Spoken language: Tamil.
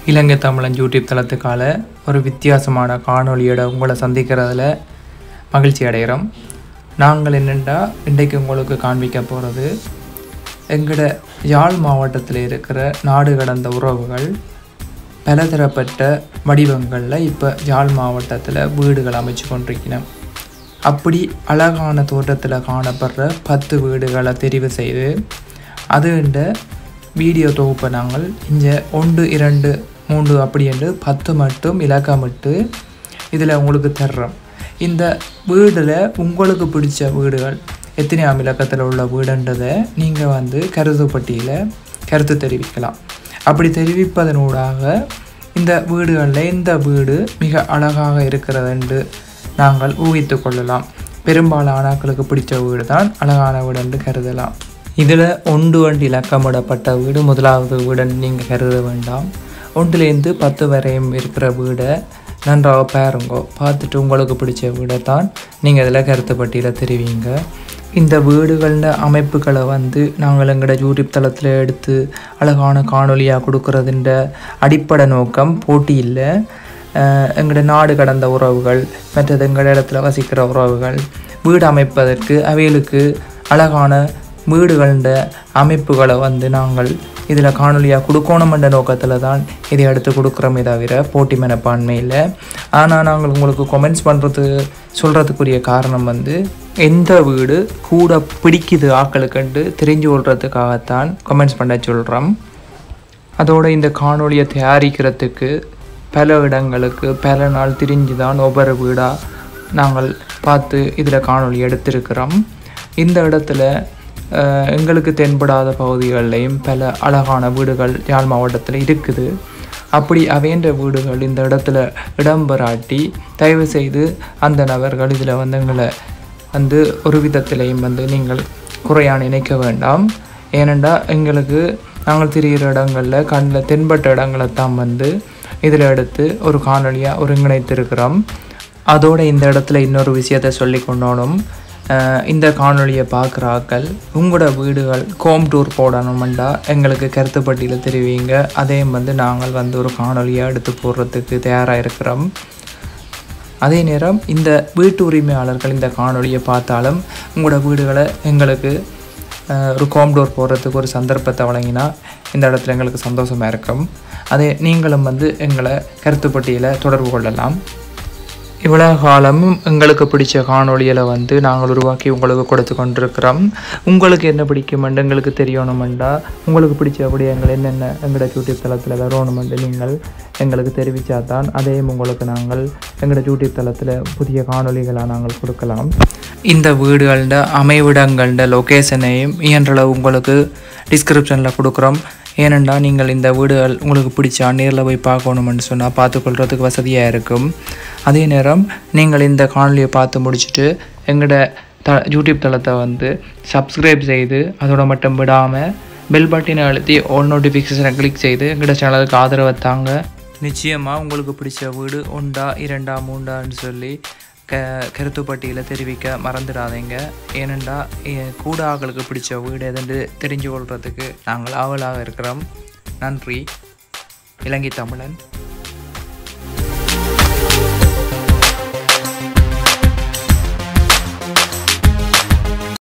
இலங்கை தமிழன் யூடியூப் தளத்துக்கால ஒரு வித்தியாசமான காணொளியோட உங்களை சந்திக்கிறதுல மகிழ்ச்சி அடைகிறோம் நாங்கள் என்னென்னா இன்றைக்கு உங்களுக்கு காண்பிக்க போகிறது எங்களோட யாழ் மாவட்டத்தில் இருக்கிற நாடு கடந்த உறவுகள் பலதரப்பட்ட வடிவங்களில் இப்போ யாழ் மாவட்டத்தில் வீடுகள் அமைச்சு கொண்டிருக்கிறோம் அப்படி அழகான தோட்டத்தில் காணப்படுற பத்து வீடுகளை தெரிவு செய்து அதுண்ட வீடியோ தொகுப்பை நாங்கள் இங்கே ஒன்று இரண்டு மூன்று அப்படி என்று பத்து மட்டும் இலக்கமிட்டு இதில் உங்களுக்கு தர்றோம் இந்த வீடில் உங்களுக்கு பிடிச்ச வீடுகள் எத்தனையாம் இலக்கத்தில் உள்ள வீடுன்றதை நீங்கள் வந்து கருத்து பட்டியலில் கருத்து தெரிவிக்கலாம் அப்படி தெரிவிப்பதனூடாக இந்த வீடுகளில் இந்த வீடு மிக அழகாக இருக்கிறது நாங்கள் ஊகித்து கொள்ளலாம் பெரும்பாலானாக்களுக்கு பிடிச்ச வீடு தான் அழகான வீடு என்று கருதலாம் இதில் ஒன்று வண்டி இலக்கமிடப்பட்ட வீடு முதலாவது வீடுன்னு நீங்கள் கருத வேண்டாம் ஒன்றுலேருந்து பத்து வரையும் இருக்கிற வீடை நன்றாக பாருங்கோ பார்த்துட்டு உங்களுக்கு பிடிச்ச வீடை தான் நீங்கள் இதில் கருத்து பட்டியலில் தெரிவிங்க இந்த வீடுகளில் அமைப்புகளை வந்து நாங்கள் எங்களோட யூடியூப் தளத்தில் எடுத்து அழகான காணொலியாக கொடுக்குறதுன்ற அடிப்படை நோக்கம் போட்டி இல்லை எங்களோட நாடு கடந்த உறவுகள் மற்றது எங்களோட இடத்துல வசிக்கிற உறவுகள் வீடு அமைப்பதற்கு அவைகளுக்கு அழகான வீடுகள அமைப்புகளை வந்து நாங்கள் இதில் காணொலியாக கொடுக்கணுமென்ற நோக்கத்தில் தான் இதை எடுத்து கொடுக்குறோமே தவிர போட்டி மனப்பான்மையில் ஆனால் நாங்கள் உங்களுக்கு கொமெண்ட்ஸ் பண்ணுறது சொல்கிறதுக்குரிய காரணம் வந்து எந்த வீடு கூட பிடிக்குது ஆக்களுக்குண்டு தெரிஞ்சு கொள்றதுக்காகத்தான் கமெண்ட்ஸ் பண்ண சொல்கிறோம் அதோட இந்த காணொலியை தயாரிக்கிறதுக்கு பல இடங்களுக்கு பல நாள் திரிஞ்சு தான் ஒவ்வொரு வீடாக நாங்கள் பார்த்து இதில் காணொலி எடுத்திருக்கிறோம் இந்த இடத்துல எங்களுக்கு தென்படாத பகுதிகளிலையும் பல அழகான வீடுகள் யாழ் மாவட்டத்தில் இருக்குது அப்படி அவேண்ட வீடுகள் இந்த இடத்துல இடம்பெறாட்டி தயவு செய்து அந்த நபர்கள் இதில் வந்து எங்களை வந்து ஒரு விதத்திலையும் வந்து நீங்கள் குறையாக நினைக்க வேண்டாம் ஏனெண்டா எங்களுக்கு நாங்கள் திரிகிற இடங்களில் கண்ணில் தென்பட்ட இடங்களை தான் வந்து இதில் எடுத்து ஒரு காணொலியாக ஒருங்கிணைத்திருக்கிறோம் அதோட இந்த இடத்துல இன்னொரு விஷயத்தை சொல்லி கொண்டோனும் இந்த காணொலியை பார்க்குற ஆக்கள் உங்களோட வீடுகள் ஹோம் டூர் போடணுமெண்டா எங்களுக்கு கருத்துப்பட்டியில் தெரிவிங்க அதையும் வந்து நாங்கள் வந்து ஒரு காணொலியாக எடுத்து போடுறதுக்கு தயாராக இருக்கிறோம் அதே நேரம் இந்த வீட்டு உரிமையாளர்கள் இந்த காணொலியை பார்த்தாலும் உங்களோட வீடுகளை எங்களுக்கு ஒரு ஹோம் டோர் போடுறதுக்கு ஒரு சந்தர்ப்பத்தை வழங்கினா இந்த இடத்துல எங்களுக்கு சந்தோஷமாக இருக்கும் அதே நீங்களும் வந்து எங்களை கருத்துப்பட்டியில் தொடர்பு கொள்ளலாம் இவ்வளோ காலமும் எங்களுக்கு பிடிச்ச காணொலியில் வந்து நாங்கள் உருவாக்கி உங்களுக்கு கொடுத்து கொண்டிருக்கிறோம் உங்களுக்கு என்ன பிடிக்குமெண்டு எங்களுக்கு தெரியணுமெண்டா உங்களுக்கு பிடிச்சபடி எங்கள் என்னென்ன எங்களோட யூடியூப் தளத்தில் வரணுமெண்டு நீங்கள் எங்களுக்கு தெரிவித்தா தான் அதையும் உங்களுக்கு நாங்கள் எங்களோட யூடியூப் தளத்தில் புதிய காணொலிகளாக நாங்கள் கொடுக்கலாம் இந்த வீடுகள அமைவிடங்கள லொக்கேஷனையும் இயன்றளவு உங்களுக்கு டிஸ்கிரிப்ஷனில் கொடுக்குறோம் ஏனெண்டா நீங்கள் இந்த வீடுகள் உங்களுக்கு பிடிச்சா நேரில் போய் பார்க்கணுமென்னு சொன்னால் பார்த்துக்கொள்கிறதுக்கு வசதியாக இருக்கும் அதே நேரம் நீங்கள் இந்த காணொலியை பார்த்து முடிச்சுட்டு எங்களோட த யூடியூப் தளத்தை வந்து சப்ஸ்கிரைப் செய்து அதோட மட்டும் விடாமல் பெல் பட்டினை அழுத்தி ஆல் நோட்டிஃபிகேஷனை கிளிக் செய்து எங்களோட சேனலுக்கு ஆதரவை தாங்க நிச்சயமாக உங்களுக்கு பிடிச்ச வீடு ஒன்றா இரண்டா மூண்டான்னு சொல்லி க கருத்துப்பட்டியில் தெரிவிக்க மறந்துடாதீங்க ஏனெண்டா கூட ஆக்களுக்கு பிடிச்ச வீடு எதுன்னு தெரிஞ்சு கொள்கிறதுக்கு நாங்கள் ஆவலாக இருக்கிறோம் நன்றி இலங்கை தமிழன்